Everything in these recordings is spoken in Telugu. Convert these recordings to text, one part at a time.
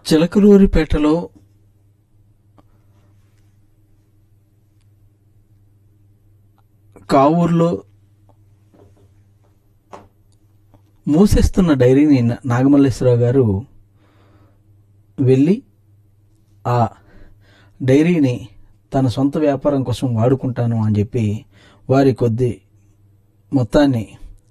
చిలకలూరిపేటలో కావూరులో మూసేస్తున్న డైరీని నా- నాగమల్లేశ్వరరావు గారు వెళ్ళి ఆ డైరీని తన సొంత వ్యాపారం కోసం వాడుకుంటాను అని చెప్పి వారి కొద్ది మొత్తాన్ని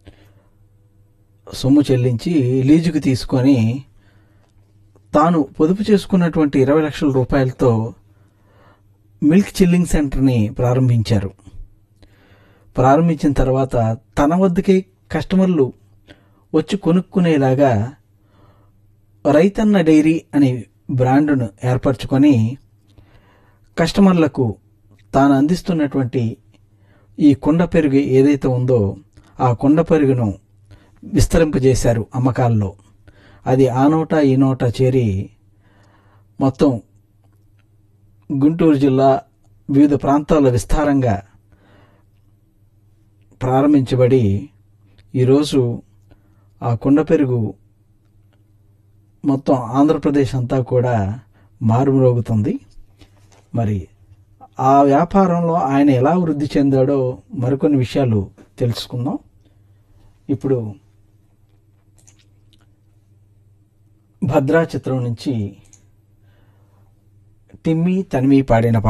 సొమ్ము చెల్లించి లీజుకు తీసుకొని తాను పొదుపు చేసుకున్నటువంటి ఇరవై లక్షల రూపాయలతో మిల్క్ చిల్లింగ్ సెంటర్ని ప్రారంభించారు ప్రారంభించిన తర్వాత తన వద్దకే కస్టమర్లు వచ్చి కొనుక్కునేలాగా రైతన్న డైరీ అనే బ్రాండ్ను ఏర్పరచుకొని కస్టమర్లకు తాను అందిస్తున్నటువంటి ఈ కుండ పెరుగు ఏదైతే ఉందో ఆ కుండ పెరుగును విస్తరింపజేశారు అమ్మకాల్లో అది ఆ నోట ఈ నోట చేరి మొత్తం గుంటూరు జిల్లా వివిధ ప్రాంతాల్లో విస్తారంగా ప్రారంభించబడి ఈరోజు ఆ కుండ పెరుగు మొత్తం ఆంధ్రప్రదేశ్ అంతా కూడా మారుమ్రోగుతుంది మరి ఆ వ్యాపారంలో ఆయన ఎలా వృద్ధి చెందాడో మరికొన్ని విషయాలు తెలుసుకుందాం ఇప్పుడు భద్రా చిత్రం నుంచి టిమ్మి తన్వి పాడిన పాట